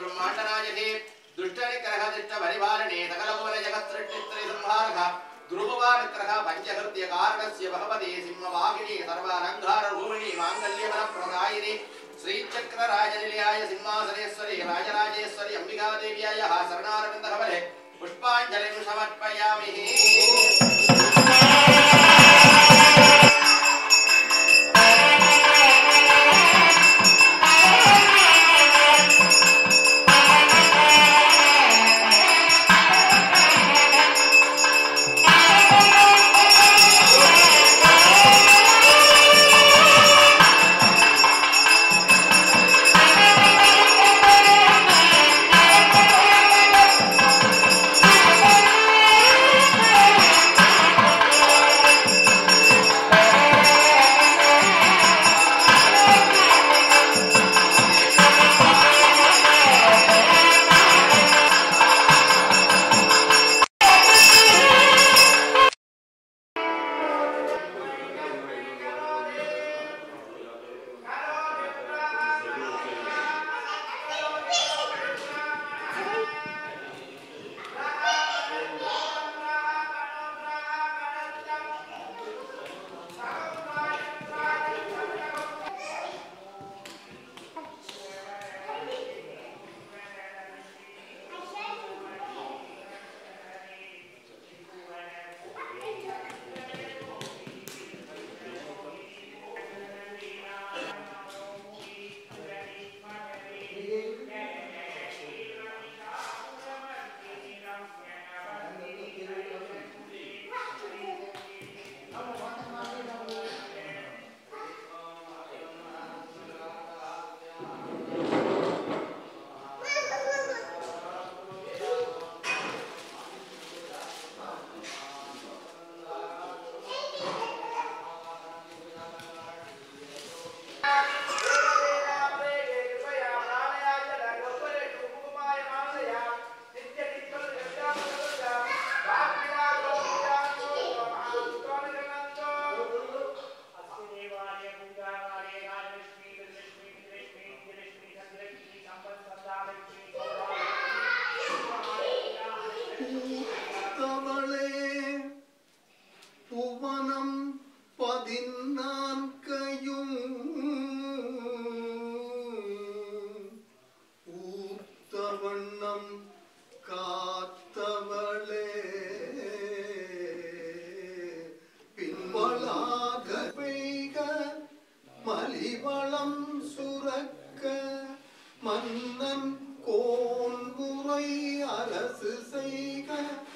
ब्रह्माण्डनायके दुष्टनिग्रहदिष्ट परिपालने सकलमूल जगत्सृष्टिस्त्री संहारः ध्रुववानित्रः पञ्चहृत्यकारणस्य भगवते सिंहवाहिनी सर्वालङ्कारभूमिनी माङ्गल्यबलप्रदायिनि श्रीचक्रराजनिलयाय सिंहासनेश्वरी राजराजेश्वरी अम्बिकादेव्यायाः शरणारविन्दकमले पुष्पाञ्जलिं समर्पयामि தவளே புவனம் பதினான்கையும் ஊத்தவண்ணம் காத்தவளே பின்வளாக பெய்க மலிவளம் சுரக்க மன்னன் கோன்முறை அரசு செய்க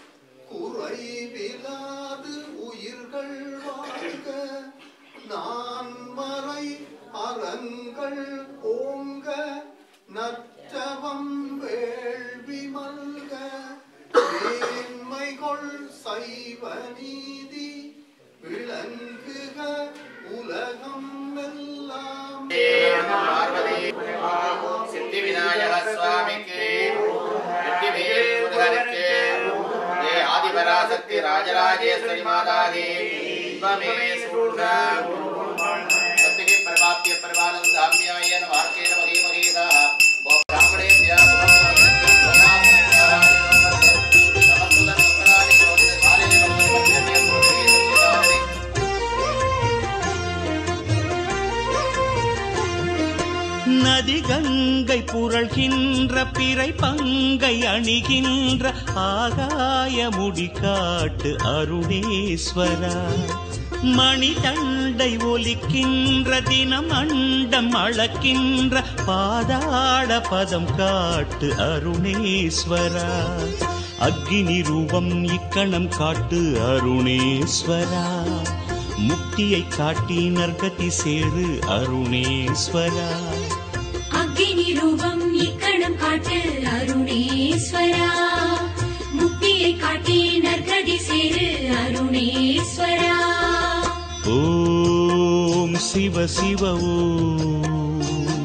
குறைவிலாது உயிர்கள் வாழ்க நான் மறை அறங்கள் ஓங்க நற்றவம் வேள்வி மல்க மேன்மைகொள் சைவ நீதி விளங்குக உலகம் எல்லாம் பார்வதி சித்தி விநாயக சுவாமிக்கு வெற்றிவேல் முருகனுக்கு ஏ ஆதிபராசக்தி ராஜராஜேஸ்வரி மாதாகி இன்பமே சூழ்க சத்திகி பிரபாப்பிய பிரபானந்தாமியாய வார்க்கேன மகே மகேதாக ஓ பிராமணேபியா நதி கங்கை புரள்கின்ற பிறை பங்கை அணிகின்ற ஆகாய முடிக்காட்டு அருணேஸ்வரா மணி தண்டை ஒலிக்கின்ற தினம் அண்டம் அளக்கின்ற பாதாள பதம் காட்டு அருணேஸ்வரா அக்னி ரூபம் இக்கணம் காட்டு அருணேஸ்வரா முக்தியை காட்டி நற்கதி சேரு அருணேஸ்வரா அக்னி ரூபம் இக்கணம் காட்டு அருணேஸ்வரா முக்தியை காட்டி நற்கதி சேரு அருணேஸ்வரா ஓம் சிவ சிவ ஓம்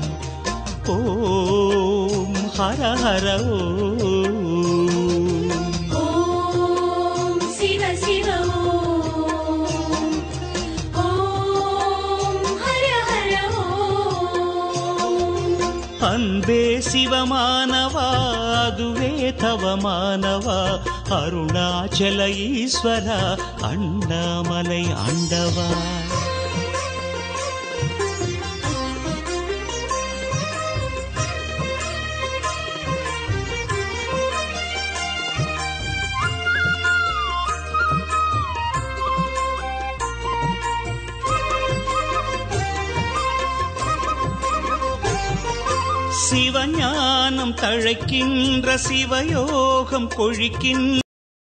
ஓம் ஹர ஹர ஓம் ஓம் சிவ சிவ ஓம் ஓம் ஹர ஹர ஓம் அன்பே சிவமானவா அதுவே தவமானவா அருணாச்சல ஈஸ்வரா அண்ணாமலை ஆண்டவா சிவஞானம் தழைக்கின்ற சிவயோகம் கொழிக்கின்ற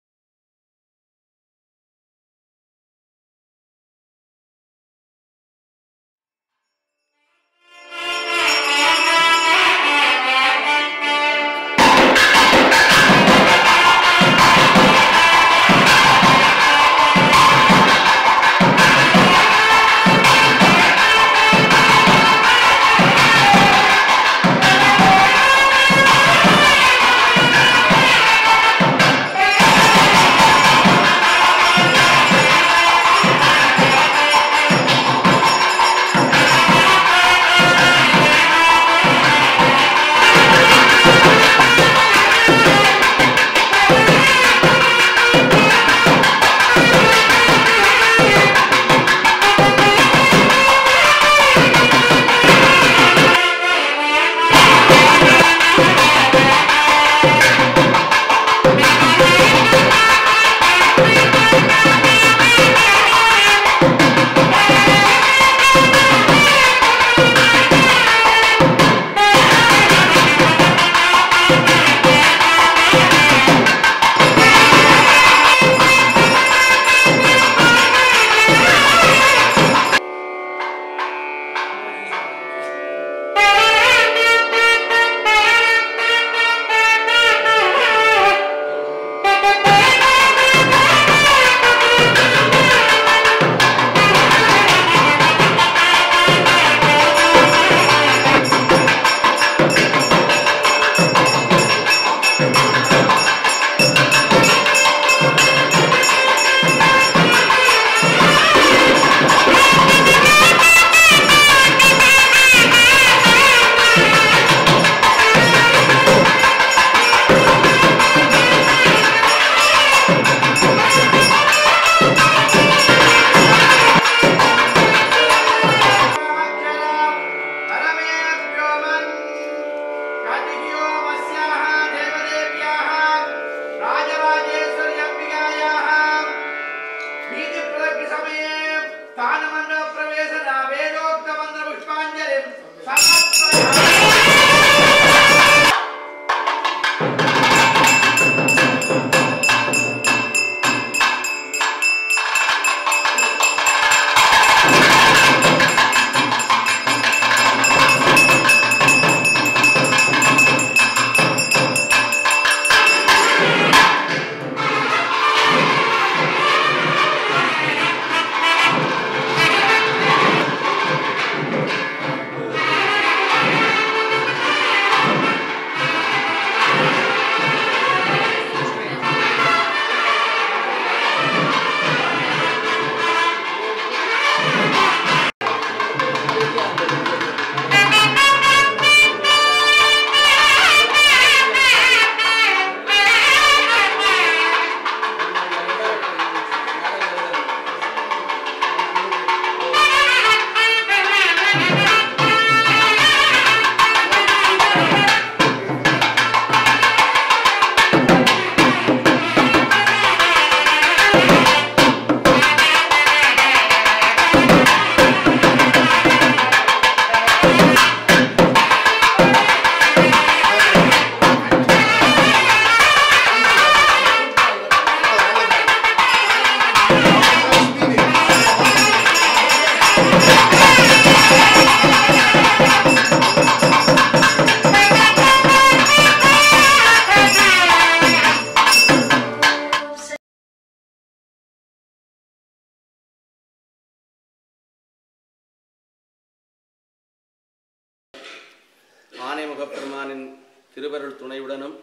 ஆனைமுகப்பெருமானின் திருவருள் துணையுடனும்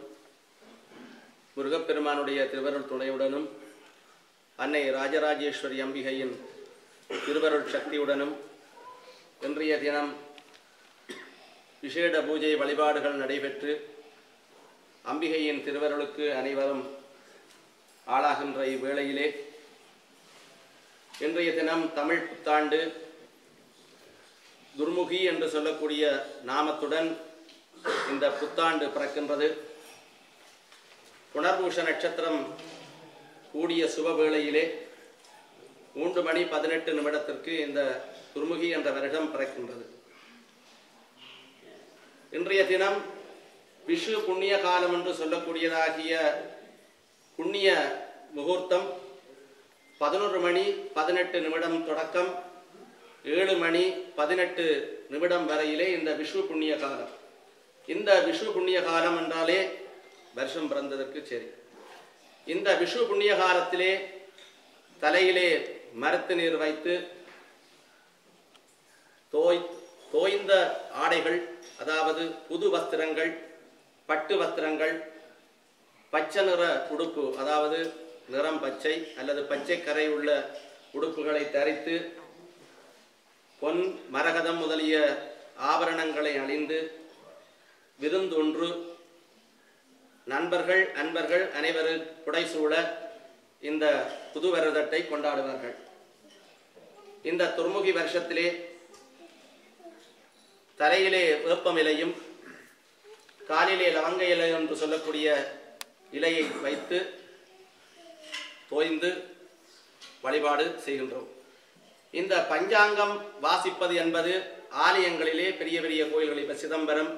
முருகப்பெருமானுடைய திருவருள் துணையுடனும் அன்னை ராஜராஜேஸ்வரி அம்பிகையின் திருவருள் சக்தியுடனும் இன்றைய தினம் விசேட பூஜை வழிபாடுகள் நடைபெற்று அம்பிகையின் திருவருளுக்கு அனைவரும் ஆளாகின்ற இவ்வேளையிலே இன்றைய தினம் தமிழ் புத்தாண்டு துர்முகி என்று சொல்லக்கூடிய நாமத்துடன் இந்த புத்தாண்டு பிறக்கின்றது புனர்பூஷ நட்சத்திரம் கூடிய சுப வேளையிலே மூன்று மணி பதினெட்டு நிமிடத்திற்கு இந்த துர்முகி என்ற வருடம் பிறக்கின்றது இன்றைய தினம் விஷு புண்ணிய காலம் என்று சொல்லக்கூடியதாகிய புண்ணிய முகூர்த்தம் பதினொரு மணி பதினெட்டு நிமிடம் தொடக்கம் ஏழு மணி பதினெட்டு நிமிடம் வரையிலே இந்த விஷு புண்ணிய காலம் இந்த விஷு புண்ணிய காலம் என்றாலே வருஷம் பிறந்ததற்கு சரி இந்த விஷு புண்ணிய காலத்திலே தலையிலே மரத்து நீர் வைத்து தோய் தோய்ந்த ஆடைகள் அதாவது புது வஸ்திரங்கள் பட்டு வஸ்திரங்கள் பச்சை நிற உடுப்பு அதாவது நிறம் பச்சை அல்லது பச்சை கரை உள்ள உடுப்புகளை தரித்து பொன் மரகதம் முதலிய ஆபரணங்களை அணிந்து விருந்தொன்று நண்பர்கள் அன்பர்கள் அனைவரும் புடைசூழ இந்த புது வருடத்தை கொண்டாடுவார்கள் இந்த துர்முகி வருஷத்திலே தலையிலே வேப்பம் இலையும் காலிலே லவங்க இலை என்று சொல்லக்கூடிய இலையை வைத்து தோய்ந்து வழிபாடு செய்கின்றோம் இந்த பஞ்சாங்கம் வாசிப்பது என்பது ஆலயங்களிலே பெரிய பெரிய கோயில்களில் இப்ப சிதம்பரம்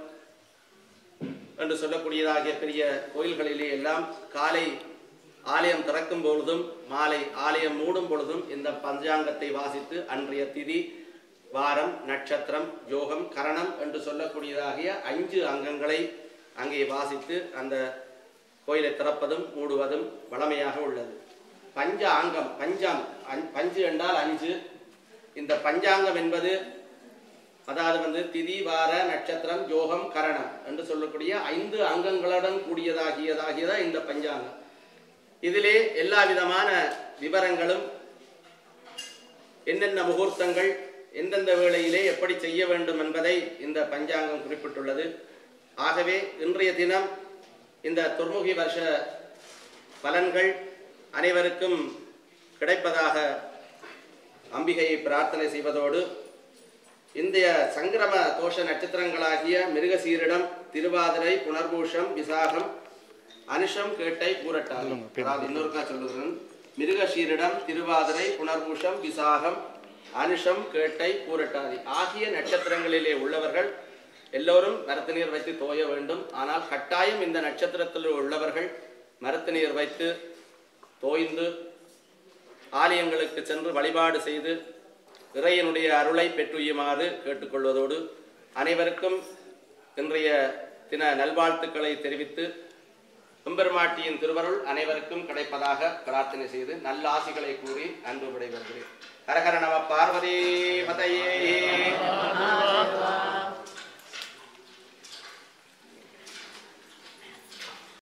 என்று சொல்லக்கூடியதாகிய பெரிய கோயில்களிலே எல்லாம் காலை ஆலயம் திறக்கும் பொழுதும் மாலை ஆலயம் மூடும் பொழுதும் இந்த பஞ்சாங்கத்தை வாசித்து அன்றைய திதி வாரம் நட்சத்திரம் யோகம் கரணம் என்று சொல்லக்கூடியதாகிய அஞ்சு அங்கங்களை அங்கே வாசித்து அந்த கோயிலை திறப்பதும் மூடுவதும் வளமையாக உள்ளது பஞ்ச அங்கம் பஞ்சம் அஞ்- பஞ்சு என்றால் அஞ்சு இந்த பஞ்சாங்கம் என்பது அதாவது வந்து திதி வார நட்சத்திரம் யோகம் கரணம் என்று சொல்லக்கூடிய ஐந்து அங்கங்களுடன் கூடியதாகியதாகியதா இந்த பஞ்சாங்கம் இதிலே எல்லா விதமான விவரங்களும் என்னென்ன முகூர்த்தங்கள் எந்தெந்த வேளையிலே எப்படி செய்ய வேண்டும் என்பதை இந்த பஞ்சாங்கம் குறிப்பிட்டுள்ளது ஆகவே இன்றைய தினம் இந்த துர்முகி வருஷ பலன்கள் அனைவருக்கும் கிடைப்பதாக அம்பிகையை பிரார்த்தனை செய்வதோடு இந்திய சங்கிரம தோஷ நட்சத்திரங்களாகிய மிருகசீரிடம் திருவாதிரை புனர்பூஷம் விசாகம் அனுஷம் கேட்டை பூரட்டாதி அதாவது இன்னொருக்கா சொல்லுகிறேன் மிருகசீரிடம் திருவாதிரை புனர்பூஷம் விசாகம் அனுஷம் கேட்டை பூரட்டாதி ஆகிய நட்சத்திரங்களிலே உள்ளவர்கள் எல்லோரும் மரத்து நீர் வைத்து தோய வேண்டும் ஆனால் கட்டாயம் இந்த நட்சத்திரத்தில் உள்ளவர்கள் மரத்து நீர் வைத்து தோய்ந்து ஆலயங்களுக்கு சென்று வழிபாடு செய்து இறையனுடைய அருளை பெற்றுயுமாறு கேட்டுக்கொள்வதோடு அனைவருக்கும் இன்றைய தின நல்வாழ்த்துக்களை தெரிவித்து எம்பெருமாட்டியின் திருவருள் அனைவருக்கும் கிடைப்பதாக பிரார்த்தனை செய்து நல்ல ஆசிகளை கூறி அன்பு விடைபெறுகிறேன் ஹரஹர நம பார்வதி பதையே